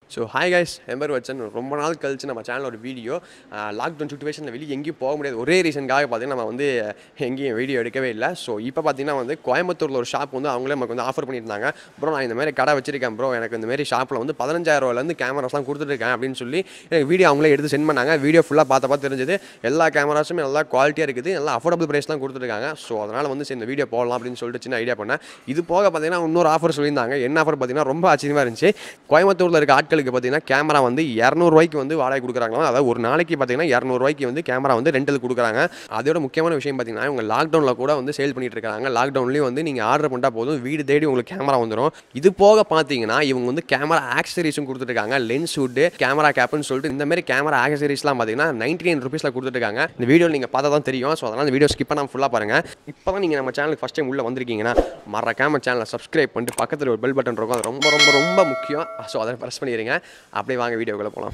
so hi guys எம்பர் வச்சன் ரொம்ப நாள் கழிச்சு நம்ம சேனல் ஒரு வீடியோ லாக்டவுன் சுச்சுவேஷனில் வெளியே எங்கேயும் போக முடியாது ஒரே ரீசனுக்காக பார்த்தீங்கன்னா நம்ம வந்து எங்கேயும் வீடியோ எடுக்கவே இல்லை ஸோ இப்போ பார்த்தீங்கன்னா வந்து கோயம்புத்தூரில் ஒரு ஷாப் வந்து அவங்களே நமக்கு வந்து ஆஃபர் பண்ணியிருந்தாங்க ப்ரோ நான் இந்த மாதிரி கடை வச்சிருக்கேன் ப்ரோ எனக்கு இந்த மாதிரி ஷாப்பில் வந்து பதினஞ்சாயிரம் ரூபாயிலேருந்து கேமராஸ்லாம் கொடுத்துருக்கேன் அப்படின்னு சொல்லி எனக்கு வீடியோ அவங்களே எடுத்து சென்ட் பண்ணாங்க வீடியோ ஃபுல்லாக பார்த்த பார்த்து தெரிஞ்சது எல்லா கேமராஸுமே நல்லா குவாலிட்டியாக இருக்குது நல்லா அஃபோர்டபுள் ப்ரைஸ்லாம் கொடுத்துருக்காங்க ஸோ அதனால் வந்து சரி இந்த வீடியோ போடலாம் அப்படின்னு சொல்லிட்டு சின்ன ஐடியா பண்ணேன் இது போக பார்த்தீங்கன்னா இன்னொரு ஆஃபர் சொல்லியிருந்தாங்க என்ன ஆஃபர் பார்த்தீங்கன்னா ரொம்ப ஆச்சரியமாக இருந்துச்சு கோயம்புத்தூரில் இருக்க ஆட்களுக்கு பார்த்தீங்கன்னா கேமரா வந்து இரநூறுவாய்க்கு வந்து வாடகை கொடுக்குறாங்களாம் அதாவது ஒரு நாளைக்கு பார்த்தீங்கன்னா இரநூறுவாய்க்கு வந்து கேமரா வந்து ரெண்டல் கொடுக்குறாங்க அதோட முக்கியமான விஷயம் பார்த்தீங்கன்னா இவங்க லாக்டவுனில் கூட வந்து சேல் பண்ணிட்டு இருக்காங்க லாக்டவுன்லேயும் வந்து நீங்கள் ஆர்டர் பண்ணிட்டா போதும் வீடு தேடி உங்களுக்கு கேமரா வந்துடும் இது போக பார்த்தீங்கன்னா இவங்க வந்து கேமரா ஆக்சசரிஸும் கொடுத்துருக்காங்க லென்ஸ் வுட்டு கேமரா கேப்னு சொல்லிட்டு இந்த மாதிரி கேமரா ஆக்சசரிஸ்லாம் பார்த்தீங்கன்னா நைன்டி நைன் ருபீஸில் கொடுத்துருக்காங்க இந்த வீடியோ நீங்கள் பார்த்தா தான் தெரியும் ஸோ அதனால் இந்த வீடியோ ஸ்கிப் பண்ணாமல் ஃபுல்லாக பாருங்கள் இப்போ தான் நீங்கள் நம்ம சேனலுக்கு ஃபஸ்ட் டைம் உள்ளே வந்திருக்கீங்கன்னா மறக்காம சேனலை சப்ஸ்கிரைப் பண்ணிட்டு பக்கத்தில் ஒரு பெல் பட்டன் இருக்கும் அது ரொம்ப ரொம்ப ரொம்ப முக்கியம் ஸோ அதை ப்ரெஸ் பண்ணிடுங்க அப்படியே வாங்க வீடியோக்குள்ளே போகலாம்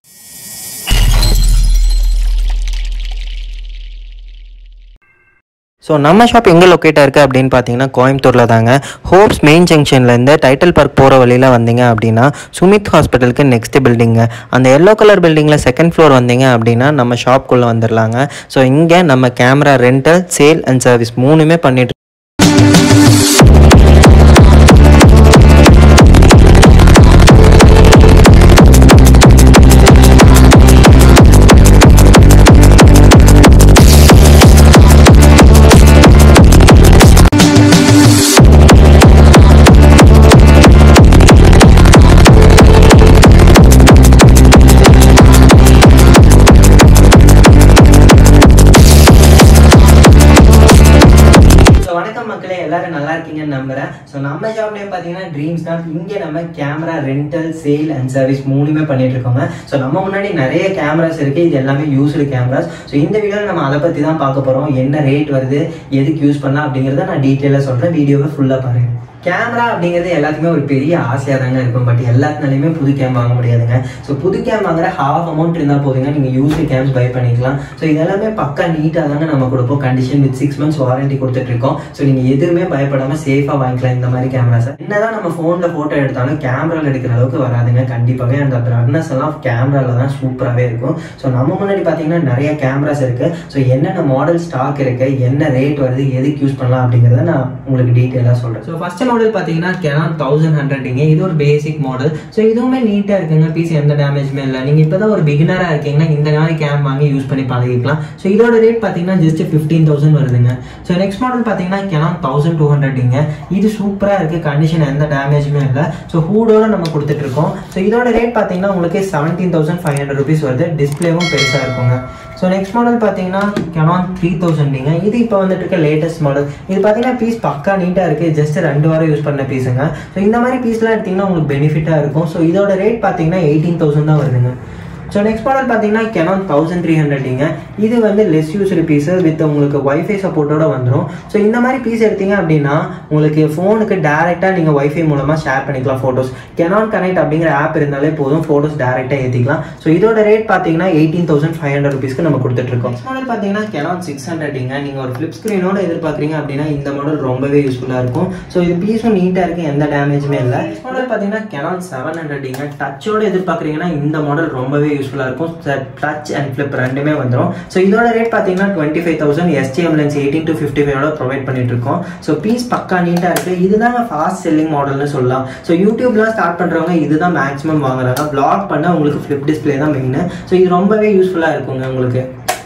ஸோ நம்ம ஷாப் எங்கே லொக்கேட்டாக இருக்குது அப்படின்னு பார்த்தீங்கன்னா கோயம்புத்தூரில் தாங்க ஹோப்ஸ் மெயின் ஜங்ஷன்லேருந்து டைட்டில் பார்க் போகிற வழியில் வந்தீங்க அப்படின்னா சுமித் ஹாஸ்பிட்டலுக்கு நெக்ஸ்ட் பில்டிங்க அந்த எல்லோ கலர் பில்டிங்கில் செகண்ட் ஃப்ளோர் வந்தீங்க அப்படின்னா நம்ம ஷாப்குள்ளே வந்துடலாங்க ஸோ இங்கே நம்ம camera rental sale and service மூணுமே பண்ணிட்டு ஸோ வணக்கம் மக்களே எல்லாரும் நல்லா இருக்கீங்கன்னு நம்புறேன் ஸோ நம்ம ஷாப் நேம் பார்த்தீங்கன்னா ட்ரீம்ஸ் தான் இங்கே நம்ம camera rental sale and service மூணுமே பண்ணிட்டு இருக்கோங்க ஸோ நம்ம முன்னாடி நிறைய கேமராஸ் இருக்கு இது எல்லாமே யூஸ்டு கேமராஸ் ஸோ இந்த வீடியோவில் நம்ம அதை பற்றி தான் பார்க்க போகிறோம் என்ன ரேட் வருது எதுக்கு யூஸ் பண்ணலாம் அப்படிங்கிறத நான் டீட்டெயிலாக சொல்கிறேன் வீடியோவை ஃபுல்லாக பாருங்க கேமரா அப்படிங்கிறது எல்லாத்துக்குமே ஒரு பெரிய ஆசையாக தாங்க இருக்கும் பட் எல்லாத்தினாலையுமே புது கேம் வாங்க முடியாதுங்க ஸோ புது கேம் வாங்குற ஹாஃப் அமௌண்ட் இருந்தால் போதுங்க நீங்கள் யூஸ்டு கேம்ஸ் பை பண்ணிக்கலாம் ஸோ இதெல்லாமே பக்கா நீட்டாக தாங்க நம்ம கொடுப்போம் condition with six months warranty கொடுத்துட்டு இருக்கோம் ஸோ நீங்கள் எதுவுமே பயப்படாமல் சேஃபாக வாங்கிக்கலாம் இந்த மாதிரி கேமராஸ் என்னதான் நம்ம ஃபோனில் ஃபோட்டோ எடுத்தாலும் கேமராவில் எடுக்கிற அளவுக்கு வராதுங்க கண்டிப்பாகவே அந்த பிராட்னஸ் எல்லாம் கேமராவில் தான் சூப்பராகவே இருக்கும் ஸோ நம்ம முன்னாடி பார்த்தீங்கன்னா நிறைய கேமராஸ் இருக்கு ஸோ என்னென்ன மாடல் ஸ்டாக் இருக்கு என்ன ரேட் வருது எதுக்கு யூஸ் பண்ணலாம் அப்படிங்கிறத நான் உங்களுக்கு டீட்டெயிலாக சொல்கிறேன் ஸோ ஃபர்ஸ்ட் மாடல் பார்த்தீங்கன்னா கேனான் தௌசண்ட் ஹண்ட்ரட்ங்க இது ஒரு பேசிக் மாடல் ஸோ இதுவுமே நீட்டாக இருக்குங்க பிசி எந்த டேமேஜுமே இல்லை நீங்கள் இப்போ தான் ஒரு பிகினராக இருக்கீங்கன்னா இந்த மாதிரி கேம் வாங்கி யூஸ் பண்ணி பழகிக்கலாம் ஸோ இதோட ரேட் பார்த்தீங்கன்னா ஜஸ்ட் ஃபிஃப்டீன் தௌசண்ட் வருதுங்க ஸோ நெக்ஸ்ட் மாடல் பார்த்தீங்கன்னா கேனான் தௌசண்ட் டூ ஹண்ட்ரட்ங்க இது சூப்பராக இருக்குது கண்டிஷன் எந்த டேமேஜுமே இல்லை ஸோ ஹூடோட நம்ம கொடுத்துட்டு இருக்கோம் ஸோ இதோட ரேட் பார்த்தீங்கன்னா உங்களுக்கு seventeen thousand five hundred rupees வருது டிஸ்பிளேவும் பெருசாக இருக்குங்க ஸோ நெக்ஸ்ட் மாடல் பார்த்தீங்கன்னா கெனான் த்ரீ தௌசண்ட்ங்க இது இப்போ வந்துட்டு இருக்க லேட்டஸ்ட் மாடல் இது பார்த்தீங்கன்னா பீஸ் பக்கா நீட்டாக இருக்குது ஜஸ்ட் ரெண்டு வாரம் யூஸ் பண்ண பீஸுங்க ஸோ இந்த மாதிரி பீஸ்லாம் எடுத்தீங்கன்னா உங்களுக்கு பெனிஃபிட்டாக இருக்கும் ஸோ இதோட ரேட் பார்த்தீங்கன்னா எயிட்டீன் தௌசண்ட் தான் வருதுங்க ஸோ நெக்ஸ்ட் மாடல் பார்த்தீங்கன்னா கெனான் தௌசண்ட் த்ரீ ஹண்ட்ரட்ங்க இது வந்து லெஸ் யூஸ்டு பீஸு வித் உங்களுக்கு ஒய்ஃபை சப்போர்ட்டோட வந்துடும் ஸோ இந்த மாதிரி பீஸ் எடுத்தீங்க அப்படின்னா உங்களுக்கு ஃபோனுக்கு டேரெக்டாக நீங்கள் ஒய்ஃபை மூலமாக ஷேர் பண்ணிக்கலாம் ஃபோட்டோஸ் கெனான் கனெக்ட் அப்படிங்கிற ஆப் இருந்தாலே போதும் ஃபோட்டோஸ் டேரெக்டாக ஏற்றிக்கலாம் ஸோ இதோட ரேட் பார்த்தீங்கன்னா எயிட்டீன் தௌசண்ட் ஃபைவ் ஹண்ட்ரட் ருபீஸ்க்கு நம்ம கொடுத்துட்ருக்கோம் நெக்ஸ்ட் மாடல் பார்த்தீங்கன்னா கெனான் சிக்ஸ் ஹண்ட்ரட்ங்க நீங்கள் ஒரு ஃப்ளிப் ஸ்க்ரீனோட எதிர்பார்க்குறீங்க அப்படின்னா இந்த மாடல் ரொம்பவே யூஸ்ஃபுல்லாக இருக்கும் ஸோ இது பீஸும் நீட்டாக இருக்குது எந்த டேமேஜுமே இல்லை நெக்ஸ்ட் மாடல் பார்த்தீங்கன்னா கெனான் செவன் ஹண்ட்ரட்ங்க டச்சோட எதிர்பார்க்குறீங்கன்னா இந்த மாடல் ரொம்பவே யூஸ்ஃபுல்லாக இருக்கும் டச் அண்ட் ஃப்ளிப் ரெண்டுமே வந்துடும் ஸோ இதோட ரேட் பார்த்தீங்கன்னா twenty five thousand STM lens eighteen to fifty ஃபைவோட ப்ரொவைட் பண்ணிட்டு இருக்கோம் ஸோ பீஸ் பக்கா நீட்டாக இருக்குது இதுதான் ஃபாஸ்ட் செல்லிங் மாடல்னு சொல்லலாம் ஸோ யூடியூப்லாம் ஸ்டார்ட் பண்ணுறவங்க இதுதான் மேக்ஸிமம் வாங்குறாங்க பிளாக் பண்ண உங்களுக்கு ஃப்ளிப் டிஸ்பிளே தான் மெயின் ஸோ இது ரொம்பவே யூஸ்ஃபுல்லாக இருக்குங்க உங்களுக்கு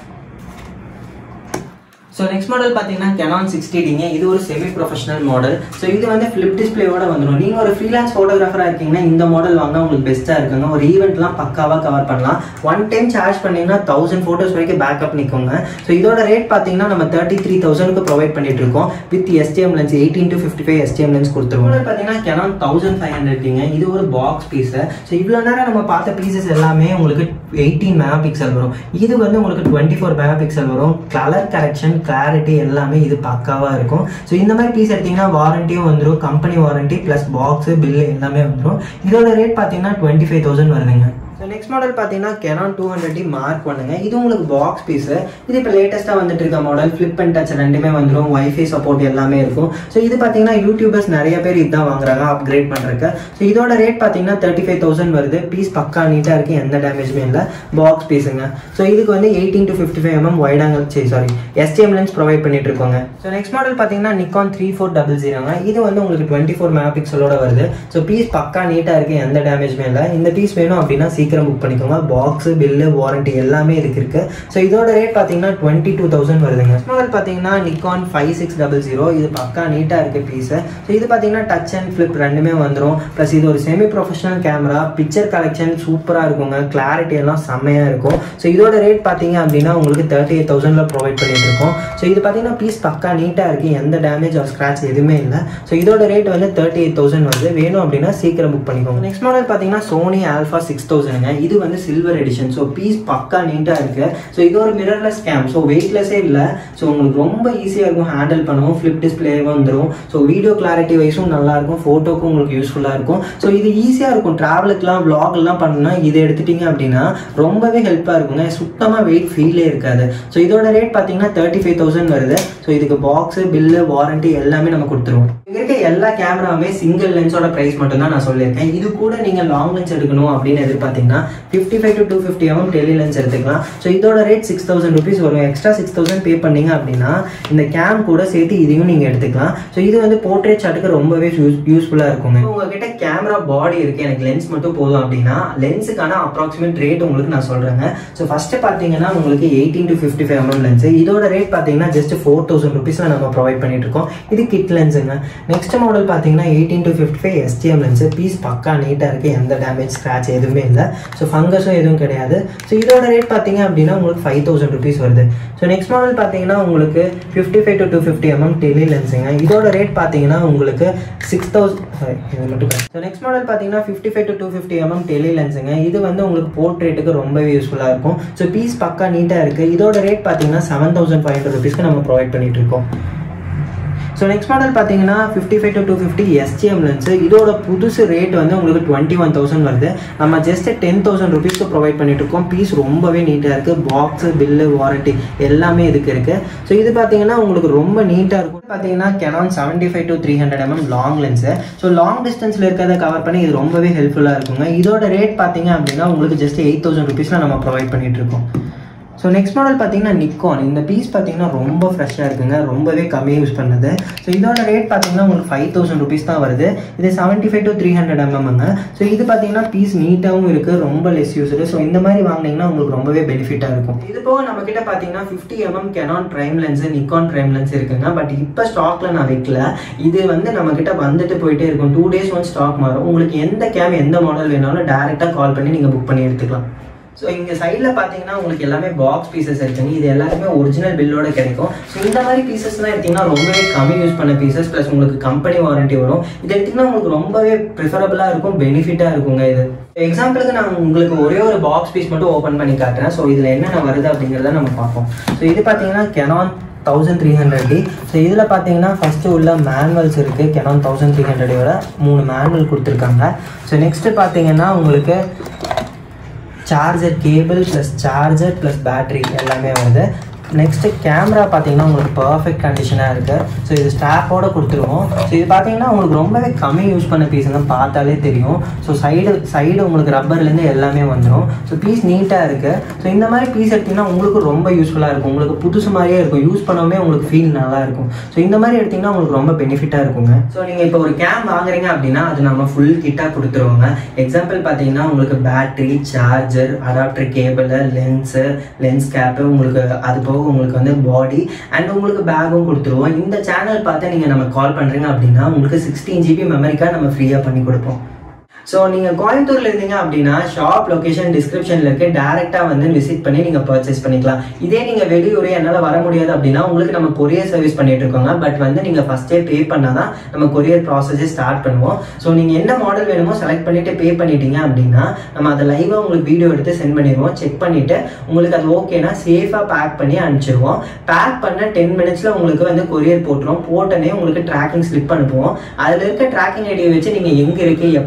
ஸோ நெக்ஸ்ட் மாடல் பார்த்தீங்கன்னா கெனான் சிக்ஸ்டி டிங்க இது ஒரு செமி ப்ரொஃபஷனல் மாடல் ஸோ இது வந்து ஃபிளிப் டிஸ்பிளேவோட வந்துடும் நீங்கள் ஒரு ஃப்ரீலான்ஸ் ஃபோட்டோகிராஃபராக இருக்கீங்கன்னா இந்த மாடல் வாங்கினா உங்களுக்கு பெஸ்ட்டாக இருக்குங்க ஒரு ஈவெண்ட்லாம் பக்காவாக கவர் பண்ணலாம் ஒன் டைம் சார்ஜ் பண்ணீங்கன்னா தௌசண்ட் ஃபோட்டோஸ் வரைக்கும் பேக்கப் நிற்குங்க ஸோ இதோட ரேட் பார்த்தீங்கன்னா நம்ம தேர்ட்டி த்ரீ தௌசண்ட்க்கு ப்ரொவைட் பண்ணிட்டு இருக்கோம் with STM lens eighteen to fifty five STM lens கொடுத்துருவோம் பார்த்தீங்கன்னா கெனான் தௌசண்ட் ஃபைவ் ஹண்ட்ரட்ங்க இது ஒரு பாக்ஸ் பீஸு ஸோ இவ்வளோ நேரம் நம்ம பார்த்த பீசஸ் எல்லாமே உங்களுக்கு எயிட்டீன் மெகா பிக்சல் வரும் இது வந்து உங்களுக்கு டுவெண்ட்டி ஃபோர் மெகா பிக்சல் வரும் கலர் கரெக்ஷன் கிளாரிட்டி எல்லாமே இது பக்காவாக இருக்கும் ஸோ இந்த மாதிரி பீஸ் எடுத்தீங்கன்னா வாரண்டியும் வந்துடும் company warranty plus box bill எல்லாமே வந்துடும் இதோட ரேட் பார்த்தீங்கன்னா டுவெண்ட்டி ஃபைவ் தௌசண்ட் வருதுங்க ஸோ நெக்ஸ்ட் மாடல் பார்த்தீங்கன்னா Canon two hundred D mark பண்ணுங்க இது உங்களுக்கு பாக்ஸ் பீஸு இது இப்போ லேட்டஸ்ட்டாக வந்துட்டு இருக்க மாடல் ஃப்ளிப் அண்ட் டச் ரெண்டுமே வந்துடும் வைஃபை சப்போர்ட் எல்லாமே இருக்கும் ஸோ இது பார்த்தீங்கன்னா யூடியூபர்ஸ் நிறைய பேர் இதுதான் வாங்குறாங்க அப்கிரேட் பண்ணுறதுக்கு ஸோ இதோட ரேட் பார்த்தீங்கன்னா தேர்ட்டி ஃபைவ் தௌசண்ட் வருது பீஸ் பக்கா நீட்டாக இருக்குது எந்த டேமேஜுமே இல்லை பாக்ஸ் பீஸுங்க ஸோ இதுக்கு வந்து eighteen to fifty five MM வைடாங்க சரி சாரி எஸ்டிஎம் லென்ஸ் ப்ரொவைட் பண்ணிட்டு இருக்கோங்க ஸோ நெக்ஸ்ட் மாடல் பார்த்தீங்கன்னா நிக்கான் த்ரீ ஃபோர் டபுள் ஜீரோங்க இது வந்து உங்களுக்கு டுவெண்ட்டி ஃபோர் மெகா பிக்சலோட வருது ஸோ பீஸ் பக்கா நீட்டாக இருக்குது எந்த டேமேஜுமே இல்லை இந்த பீஸ் வேணும் அப்படின்னா சீக்கிரம் புக் பண்ணிக்கோங்க பாக்ஸ் பில்லு வாரண்டி எல்லாமே இதுக்கு இருக்கு ஸோ இதோட ரேட் பார்த்தீங்கன்னா டுவெண்ட்டி டூ தௌசண்ட் வருதுங்க மாடல் பார்த்தீங்கன்னா Nikon five six double zero இது பக்கா நீட்டாக இருக்கு பீஸு ஸோ இது பார்த்தீங்கன்னா டச் அண்ட் ஃப்ளிப் ரெண்டுமே வந்துடும் ப்ளஸ் இது ஒரு semi professional camera picture collection சூப்பராக இருக்குங்க கிளாரிட்டி எல்லாம் செம்மையாக இருக்கும் ஸோ இதோட ரேட் பார்த்தீங்க அப்படின்னா உங்களுக்கு தேர்ட்டி எயிட் தௌசண்டில் ப்ரொவைட் பண்ணிட்டு இருக்கோம் ஸோ இது பார்த்தீங்கன்னா பீஸ் பக்கா நீட்டாக இருக்கு எந்த டேமேஜ் ஆர் ஸ்க்ராச் எதுவுமே இல்லை ஸோ இதோட ரேட் வந்து தேர்ட்டி எயிட் தௌசண்ட் வருது வேணும் அப்படின்னா சீக்கிரம் புக் பண்ணிக்கோங்க நெக்ஸ்ட் மாடல் பார்த்தீங்கன்னா சோனி ஆல்ஃபா சிக்ஸ் தௌசண்ட்ங்க இது வந்து சில்வர் எடிஷன் ஸோ பீஸ் பக்கா நீட்டாக இருக்கு ஸோ இது ஒரு மிரர்லெஸ் கேம் ஸோ வெயிட்லெஸ்ஸே இல்லை ஸோ உங்களுக்கு ரொம்ப ஈஸியாக இருக்கும் ஹேண்டில் பண்ணவும் ஃப்ளிப் டிஸ்பிளே வந்துடும் ஸோ வீடியோ கிளாரிட்டி வைஸும் நல்லா இருக்கும் ஃபோட்டோக்கும் உங்களுக்கு யூஸ்ஃபுல்லாக இருக்கும் ஸோ இது ஈஸியாக இருக்கும் ட்ராவலுக்குலாம் vlogலாம் பண்ணணும்னா இதை எடுத்துட்டீங்க அப்படின்னா ரொம்பவே ஹெல்ப்பாக இருக்குங்க சுத்தமாக வெயிட் ஃபீலே இருக்காது ஸோ இதோட ரேட் பார்த்தீங்கன்னா தேர்ட்டி ஃபைவ் தௌசண்ட் வருது ஸோ இதுக்கு பாக்ஸு பில்லு வாரண்டி எல்லாமே நம்ம கொடுத்துருவோம் இங்க இருக்க எல்லா கேமராவுமே சிங்கிள் லென்ஸோட ப்ரைஸ் மட்டும் தான் நான் சொல்லியிருக்கேன் இது கூட நீங்கள் லாங் லென்ஸ் எடுக்கணும் அப்படின்னு எதிர்பார்த்தீங்கன்னா fifty five to two fifty MM tele lens எடுத்துக்கலாம் ஸோ இதோட ரேட் சிக்ஸ் தௌசண்ட் ருபீஸ் வரும் எக்ஸ்ட்ரா சிக்ஸ் தௌசண்ட் பே பண்ணீங்க அப்படின்னா இந்த கேம் கூட சேர்த்து இதையும் நீங்கள் எடுத்துக்கலாம் ஸோ இது வந்து போர்ட்ரேட் ஷாட்டுக்கு ரொம்பவே யூஸ் யூஸ்ஃபுல்லாக இருக்குங்க உங்ககிட்ட கேமரா பாடி இருக்கு எனக்கு லென்ஸ் மட்டும் போதும் அப்படின்னா லென்ஸுக்கான அப்ராக்சிமேட் ரேட் உங்களுக்கு நான் சொல்கிறேங்க ஸோ ஃபர்ஸ்ட் பார்த்தீங்கன்னா உங்களுக்கு eighteen to fifty five MM lens இதோட ரேட் பார்த்தீங்கன்னா ஜஸ்ட் ஃபோர் தௌசண்ட் ருபீஸில் நம்ம ப்ரொவைட் பண்ணிட்டு இருக்கோம் இது கிட் லென்ஸுங்க நெக்ஸ்ட் மாடல் பார்த்தீங்கன்னா eighteen to fifty five STM lens piece பக்கா நீட்டாக இருக்குது எந்த டேமேஜ் ஸ்க்ராச் எதுவுமே இல்லை ஸோ ஃபங்கஸும் எதுவும் கிடையாது ஸோ இதோட ரேட் பார்த்தீங்க அப்படின்னா உங்களுக்கு ஃபைவ் தௌசண்ட் ருபீஸ் வருது ஸோ நெக்ஸ்ட் மாடல் பார்த்தீங்கன்னா உங்களுக்கு fifty five to two fifty MM tele லென்ஸுங்க இதோட ரேட் பார்த்தீங்கன்னா உங்களுக்கு சிக்ஸ் தௌசண்ட் சாரி இது மட்டும் ஸோ நெக்ஸ்ட் மாடல் பார்த்தீங்கன்னா fifty five to two fifty MM tele லென்ஸுங்க இது வந்து உங்களுக்கு போர்ட்ரேட்டுக்கு ரொம்பவே யூஸ்ஃபுல்லாக இருக்கும் ஸோ பீஸ் பக்கா நீட்டாக இருக்குது இதோட ரேட் பார்த்தீங்கன்னா செவன் தௌசண்ட் ஃபைவ் ஹண்ட்ரட் ருபீஸ்க்கு நம்ம ப்ரொவைட் பண்ணிட்டு இருக்கோம் ஸோ நெக்ஸ்ட் மாடல் பார்த்தீங்கன்னா fifty five to two fifty STM lens இதோட புதுசு ரேட் வந்து உங்களுக்கு டுவெண்ட்டி ஒன் தௌசண்ட் வருது நம்ம ஜஸ்ட் டென் தௌசண்ட் ருபீஸ்க்கு ப்ரொவைட் பண்ணிட்டு இருக்கோம் பீஸ் ரொம்பவே நீட்டாக இருக்குது பாக்ஸு பில்லு வாரண்டி எல்லாமே இதுக்கு இருக்குது ஸோ இது பார்த்தீங்கன்னா உங்களுக்கு ரொம்ப நீட்டாக இருக்கும் பார்த்தீங்கன்னா Canon seventy five to three hundred MM long lens so long டிஸ்டன்ஸில் இருக்கிறத கவர் பண்ணி இது ரொம்பவே ஹெல்ப்ஃபுல்லாக இருக்குங்க இதோட ரேட் பார்த்தீங்க அப்படின்னா உங்களுக்கு ஜஸ்ட் எயிட் தௌசண்ட் ருபீஸில் நம்ம ப்ரொவைட் பண்ணிட்டு இருக்கோம் ஸோ நெக்ஸ்ட் மாடல் பார்த்தீங்கன்னா நிக்கான் இந்த பீஸ் பார்த்தீங்கன்னா ரொம்ப ஃப்ரெஷ்ஷாக இருக்குங்க ரொம்பவே கம்மியாக யூஸ் பண்ணது ஸோ இதோட ரேட் பார்த்தீங்கன்னா உங்களுக்கு ஃபைவ் தௌசண்ட் ருபீஸ் தான் வருது இது seventy five to three hundred எம்எம்ங்க ஸோ இது பார்த்தீங்கன்னா பீஸ் நீட்டாகவும் இருக்குது ரொம்ப லெஸ் யூஸ்டு ஸோ இந்த மாதிரி வாங்கினீங்கன்னா உங்களுக்கு ரொம்பவே பெனிஃபிட்டாக இருக்கும் இது போக நம்ம கிட்ட பார்த்தீங்கன்னா fifty M M Canon prime lens Nikon prime lens இருக்குங்க பட் இப்போ ஸ்டாக்ல நான் வைக்கல இது வந்து நம்ம கிட்ட வந்துட்டு போயிட்டே இருக்கும் டூ டேஸ் ஒன் ஸ்டாக் மாறும் உங்களுக்கு எந்த கேம் எந்த மாடல் வேணாலும் டேரெக்டாக கால் பண்ணி நீங்கள் புக் பண்ணி எடுத்துக்கலாம் ஸோ இங்கே சைடில் பார்த்தீங்கன்னா உங்களுக்கு எல்லாமே பாக்ஸ் பீசஸ் இருக்குங்க இது எல்லாருமே ஒரிஜினல் பில்லோட கிடைக்கும் ஸோ இந்த மாதிரி பீசஸ்லாம் எடுத்தீங்கன்னா ரொம்பவே கம்மி யூஸ் பண்ண பீசஸ் ப்ளஸ் உங்களுக்கு கம்பெனி வாரண்டி வரும் இது எடுத்தீங்கன்னா உங்களுக்கு ரொம்பவே ப்ரிஃபரபுளாக இருக்கும் பெனிஃபிட்டாக இருக்குங்க இது எக்ஸாம்பிளுக்கு நான் உங்களுக்கு ஒரே ஒரு பாக்ஸ் பீஸ் மட்டும் ஓப்பன் பண்ணி காட்டுறேன் ஸோ இதில் என்னென்ன வருது அப்படிங்கிறத நம்ம பார்ப்போம் ஸோ இது பார்த்தீங்கன்னா Canon thousand three hundred D so இதில் பார்த்தீங்கன்னா ஃபஸ்ட்டு உள்ள மேனுவல்ஸ் இருக்குது கெனான் தௌசண்ட் த்ரீ ஹண்ட்ரடோட மூணு மேனுவல் கொடுத்துருக்காங்க ஸோ நெக்ஸ்ட்டு பார்த்தீங்கன்னா உங்களுக்கு charger cable plus charger plus battery எல்லாமே வருது நெக்ஸ்ட்டு கேமரா பார்த்தீங்கன்னா உங்களுக்கு பர்ஃபெக்ட் கண்டிஷனாக இருக்குது ஸோ இது ஸ்டாப்போட கொடுத்துருவோம் ஸோ இது பார்த்தீங்கன்னா உங்களுக்கு ரொம்பவே கம்மி யூஸ் பண்ண பீஸுங்க பார்த்தாலே தெரியும் ஸோ சைடு சைடு உங்களுக்கு ரப்பர்லேருந்து எல்லாமே வந்துடும் ஸோ பீஸ் நீட்டாக இருக்குது ஸோ இந்த மாதிரி பீஸ் எடுத்திங்கன்னா உங்களுக்கு ரொம்ப யூஸ்ஃபுல்லாக இருக்கும் உங்களுக்கு புதுசு மாதிரியே இருக்கும் யூஸ் பண்ணவே உங்களுக்கு ஃபீல் நல்லா இருக்கும் ஸோ இந்த மாதிரி எடுத்திங்கன்னா உங்களுக்கு ரொம்ப பெனிஃபிட்டாக இருக்குங்க ஸோ நீங்கள் இப்போ ஒரு கேம் வாங்குறீங்க அப்படின்னா அது நம்ம ஃபுல் கிட்டாக கொடுத்துருவோங்க எக்ஸாம்பிள் பார்த்தீங்கன்னா உங்களுக்கு battery charger adapter cable lens lens cap உங்களுக்கு அது போக உங்களுக்கு வந்து பாடி அண்ட் உங்களுக்கு பேக்கும் கொடுத்துருவோம் இந்த சேனல் பார்த்து நீங்கள் நம்ம கால் பண்ணுறீங்க அப்படின்னா உங்களுக்கு சிக்ஸ்டீன் ஜிபி மெமரி கார்டு நம்ம ஃப்ரீயாக பண்ணி கொடுப்போம் ஸோ நீங்கள் கோயம்புத்தூர்ல இருந்தீங்க அப்படின்னா ஷாப் லொகேஷன் டிஸ்கிரிப்ஷனில் இருக்கு டேரெக்டாக வந்து விசிட் பண்ணி நீங்கள் பர்ச்சேஸ் பண்ணிக்கலாம் இதே நீங்கள் வெளியூர் என்னால் வர முடியாது அப்படின்னா உங்களுக்கு நம்ம கொரியர் சர்வீஸ் பண்ணிட்டு இருக்கோங்க பட் வந்து நீங்கள் ஃபஸ்ட்டே பே பண்ணால் தான் நம்ம கொரியர் ப்ராசஸே ஸ்டார்ட் பண்ணுவோம் ஸோ நீங்கள் என்ன மாடல் வேணுமோ செலக்ட் பண்ணிட்டு பே பண்ணிட்டீங்க அப்படின்னா நம்ம அதை லைவாக உங்களுக்கு வீடியோ எடுத்து சென்ட் பண்ணிடுவோம் செக் பண்ணிட்டு உங்களுக்கு அது ஓகேனா சேஃபாக பேக் பண்ணி அனுப்பிச்சிடுவோம் பேக் பண்ண டென் மினிட்ஸில் உங்களுக்கு வந்து கொரியர் போட்டுரும் போட்டனே உங்களுக்கு ட்ராக்கிங் ஸ்லிப் அனுப்புவோம் அதில் இருக்க ட்ராக்கிங் ஐடியை வச்சு நீங்கள் எங்கே இருக்கு எப்போ வரும்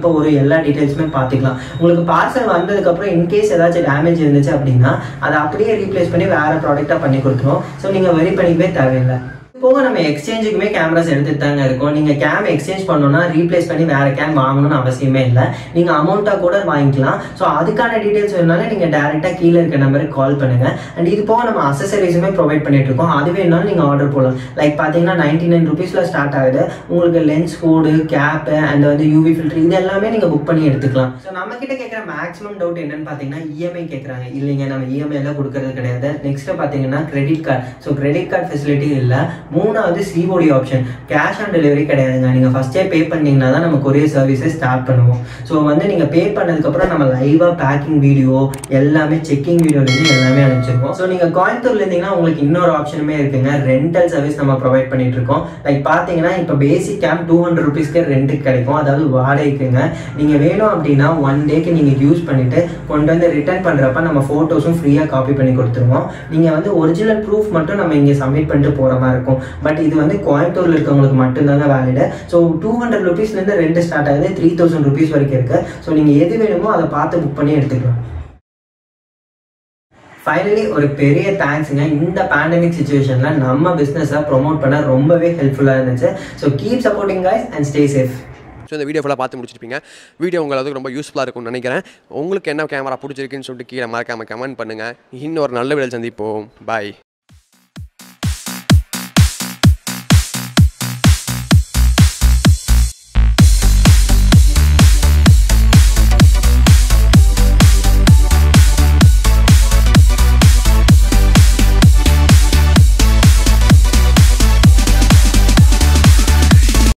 எல்லா டீட்டெயில்ஸுமே பார்த்துக்கலாம் உங்களுக்கு பார்சல் வந்ததுக்கப்புறம் இன்கேஸ் ஏதாச்சும் டேமேஜ் இருந்துச்சு அப்படின்னா அதை அப்படியே ரீப்ளேஸ் பண்ணி வேற ப்ராடக்டாக பண்ணி கொடுத்துருவோம் ஸோ நீங்கள் வெரி பண்ணிக்கவே தேவையில்லை போக நம்ம எக்ஸ்சேஞ்சுக்குமே கேமராஸ் எடுத்துட்டு தாங்க இருக்கோம் நீங்க கேம் எக்ஸ்சேஞ்ச் பண்ணணும்னா ரீப்ளேஸ் பண்ணி வேற கேம் வாங்கணும்னு அவசியமே இல்லை நீங்க அமௌண்ட்டா கூட வாங்கிக்கலாம் ஸோ அதுக்கான டீடைல்ஸ் வேணாலும் நீங்க டேரெக்டா கீழே இருக்க நம்பருக்கு கால் பண்ணுங்க அண்ட் இது போக நம்ம அசசரிஸுமே ப்ரொவைட் பண்ணிட்டு இருக்கோம் அது வேணாலும் நீங்க ஆர்டர் போடலாம் லைக் பாத்தீங்கன்னா நைன்டி நைன் ருபீஸ்ல ஸ்டார்ட் ஆகுது உங்களுக்கு லென்ஸ் கோடு கேப் அண்ட் வந்து யூவி ஃபில்டர் இது எல்லாமே நீங்க புக் பண்ணி எடுத்துக்கலாம் ஸோ நம்ம கிட்ட கேட்குற மேக்ஸிமம் டவுட் என்னன்னு பாத்தீங்கன்னா இஎம்ஐ கேட்குறாங்க இல்லைங்க நம்ம இஎம்ஐ எல்லாம் கொடுக்கறது கிடையாது நெக்ஸ்ட் பாத்தீங்கன்னா credit card so credit card facility இல்லை மூணாவது COD option cash on delivery கிடையாதுங்க நீங்கள் ஃபஸ்ட்டே பே பண்ணீங்கன்னா தான் நம்ம கொரியர் சர்வீஸை ஸ்டார்ட் பண்ணுவோம் ஸோ வந்து நீங்கள் பே பண்ணதுக்கப்புறம் நம்ம லைவாக பேக்கிங் வீடியோ எல்லாமே செக்கிங் வீடியோலேருந்து எல்லாமே அனுப்பிச்சிருக்கோம் ஸோ நீங்கள் கோயம்புத்தூர்ல இருந்தீங்கன்னா உங்களுக்கு இன்னொரு ஆப்ஷனுமே இருக்குங்க ரெண்டல் சர்வீஸ் நம்ம ப்ரொவைட் பண்ணிட்டு இருக்கோம் லைக் பார்த்தீங்கன்னா இப்போ பேசிக் கேம் டூ ஹண்ட்ரட் ருபீஸ்க்கு ரெண்டுக்கு கிடைக்கும் அதாவது வாடகைக்குங்க நீங்கள் வேணும் அப்படின்னா ஒன் டேக்கு நீங்கள் யூஸ் பண்ணிட்டு கொண்டு வந்து ரிட்டர்ன் பண்ணுறப்ப நம்ம ஃபோட்டோஸும் ஃப்ரீயாக காப்பி பண்ணி கொடுத்துருவோம் நீங்கள் வந்து ஒரிஜினல் ப்ரூஃப் மட்டும் நம்ம இங்கே சப்மிட் பண்ணிட்டு போகிற மாதிரி இருக்கும் பட் இது வந்து கோயம்புத்தூர்ல இருக்கவங்களுக்கு மட்டும்தாங்க வேலிடு ஸோ டூ ஹண்ட்ரட் ருபீஸ்லேருந்து ரெண்டு ஸ்டார்ட் ஆகுது த்ரீ தௌசண்ட் ருபீஸ் வரைக்கும் இருக்கு ஸோ நீங்கள் எது வேணுமோ அதை பார்த்து புக் பண்ணி எடுத்துக்கலாம் ஃபைனலி ஒரு பெரிய தேங்க்ஸுங்க இந்த பேண்டமிக் சுச்சுவேஷனில் நம்ம பிஸ்னஸை ப்ரொமோட் பண்ண ரொம்பவே ஹெல்ப்ஃபுல்லாக இருந்துச்சு so keep supporting guys and stay safe so இந்த வீடியோ ஃபுல்லாக பார்த்து முடிச்சிருப்பீங்க வீடியோ உங்களுக்கு ரொம்ப யூஸ்ஃபுல்லாக இருக்கும்னு நினைக்கிறேன் உங்களுக்கு என்ன கேமரா பிடிச்சிருக்குன்னு சொல்லிட்டு கீழே மறக்காமல் கமெண்ட் பண்ணுங்கள் இன்னொரு நல்ல வீடியோ சந்திப்போம் பாய்